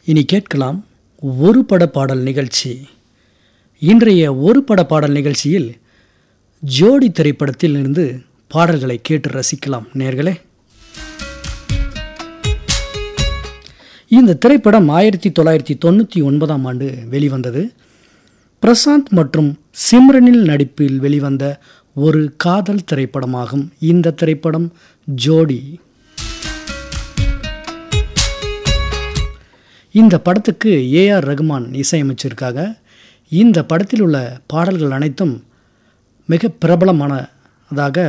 இனி கேட்கலாம் ஒரு பட பாடல் நிகழ்ச்சி இன்றைய ஒரு பட பாடல் நிகழ்ச்சியில் ஜோடி திரைப்படத்தில் இருந்து பாடல்களை கேட்டு ரசிக்கலாம் நேர்களே இந்த திரைப்படம் ஆயிரத்தி தொள்ளாயிரத்தி தொண்ணூற்றி ஒன்பதாம் ஆண்டு வெளிவந்தது பிரசாந்த் மற்றும் சிம்ரனில் நடிப்பில் வெளிவந்த ஒரு காதல் திரைப்படமாகும் இந்த திரைப்படம் ஜோடி இந்த படத்துக்கு ஏஆர் ரகுமான் இசையமைச்சிருக்காங்க இந்த படத்தில் உள்ள பாடல்கள் அனைத்தும் மிக பிரபலமானதாக